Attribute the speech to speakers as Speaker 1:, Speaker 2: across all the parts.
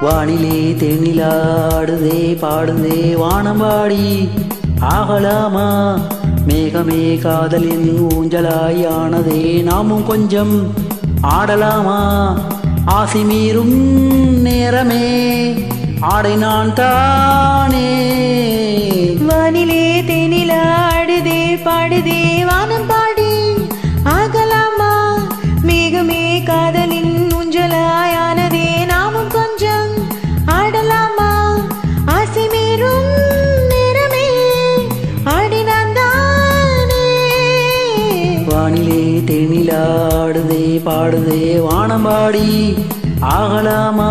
Speaker 1: வானிலே தென்னிலாடுதே பாடுதே வானம்பாடி ஆகலாமா மேகமே காதலின் ஊஞ்சலாயானதே நாமும் கொஞ்சம் ஆடலாமா ஆசை மீறும் நேரமே ஆடை நான் தானே
Speaker 2: வானிலே தேனில ஆடுதே பாடுதே வானம் பாடி ஆகலாமா மேகமே காதலின் ஊஞ்சலாயானதே நாமும் கொஞ்சம் ஆடலாமா ஆசை மீறும் நேரமே ஆடினான் தானே
Speaker 1: வானிலே தென்னிலாடுதே பாடுதே வானம்பாடி ஆகலாமா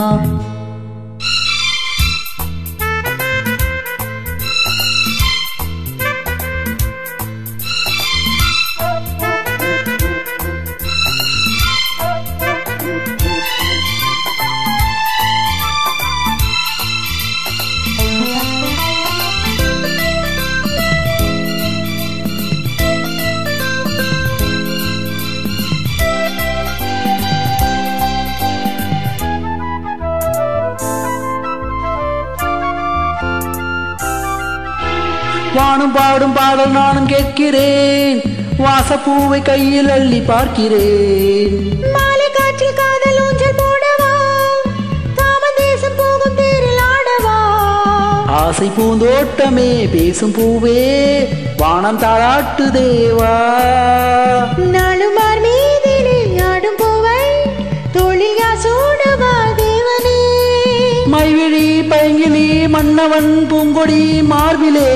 Speaker 1: வானும் பாடும் பாடல் நானும் கேட்கிறேன் வாசப்பூவை கையில் அள்ளி பார்க்கிறேன்
Speaker 2: மாலை காற்றில் காதல் ஊஞ்சல் போடவா காமதேசம் போகும் தேரில் ஆடவா
Speaker 1: ஆசை பூந்தோட்டமே பேசும் பூவே வானம் தாளாட்டு தேவா
Speaker 2: நாளுமார் மீதிலே ஆடும் பூவை தோளில் யாசோடவா தேவனே
Speaker 1: மைவிழி பைங்கிலி மன்னவன் பூங்கொடி மார்பிலே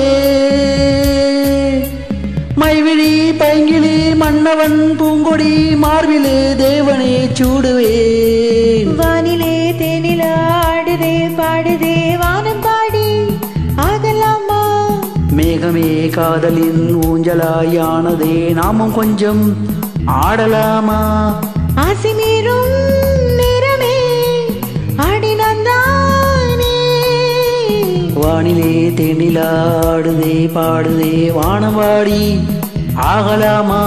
Speaker 1: மைவிழி பைங்கிலி மன்னவன் பூங்கொடி மார்பிலே தேவனே சூடுவேன்
Speaker 2: வானிலே தேனில ஆடுதே பாடுதே வானம் பாடி ஆகலாமா
Speaker 1: மேகமே காதலின் ஊஞ்சலாயானதே நாமும் கொஞ்சம் ஆடலாமா
Speaker 2: ஆசை மீறும் நேரமே ஆடினான் தானே
Speaker 1: வானிலே தென்னிலாடுதே பாடுதே வானவாடி ஆகலாமா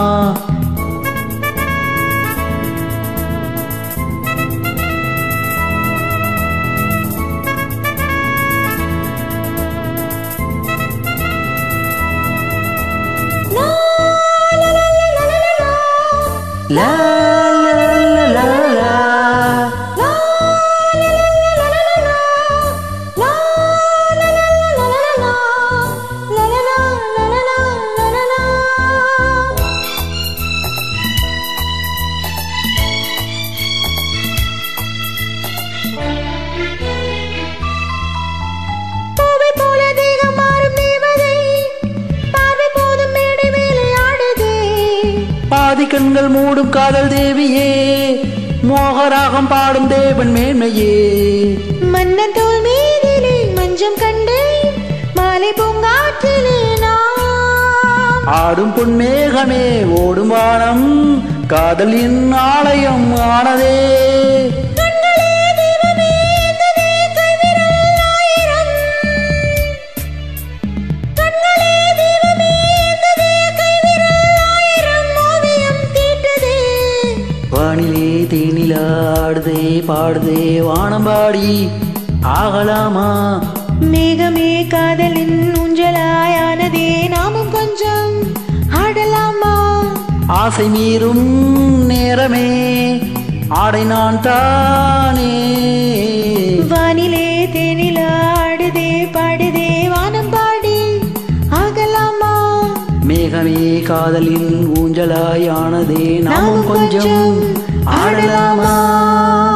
Speaker 2: லா, லா, லா, லா, லா, லா, லா.
Speaker 1: லா லா லா லா லா
Speaker 2: லா, லா, லா, லா, லா, லா. லா, லா, லா, லா, லா, லா, லா. லா, லா, லா, லா, லா, லா, லா, லா. பூவை போல தேகம் மாறும் தேவதை பார்வை போதும் மேடை மேலே ஆடுதே
Speaker 1: பாதி கண்கள் மூடும் காதல் தேவியே மோகராகம் பாடும் தேவன் மேன்மையே
Speaker 2: மன்னன் தோல் மீதிலே மஞ்சம் கண்டேன் மாலை பூங்காற்றிலே நான்
Speaker 1: ஆடும் பொன்மேகமே ஓடும் வானம் காதலின் ஆலயம் ஆனதே
Speaker 2: கண்களே தெய்வமே எந்ததே கைவிரல் ஆயிரம் கண்களே தெய்வமே எந்ததே கைவிரல் ஆயிரம் ஓவியம் தீட்டுதே
Speaker 1: வானிலே தேனிலாடுதே பாடுதே வானம்பாடி ஆகலாமா
Speaker 2: மேகமே காதலின் ஊஞ்சலாயானதே நாமும் கொஞ்சம் ஆடலாமா
Speaker 1: ஆசை மீறும் நேரமே ஆடை நான் தானே
Speaker 2: வானிலே தேனில ஆடுதே பாடுதே வானம் பாடி ஆகலாமா
Speaker 1: மேகமே காதலின் ஊஞ்சலாயானதே நாமும்
Speaker 2: நாமும்
Speaker 1: கொஞ்சம்
Speaker 2: கொஞ்சம்
Speaker 1: ஆடலாமா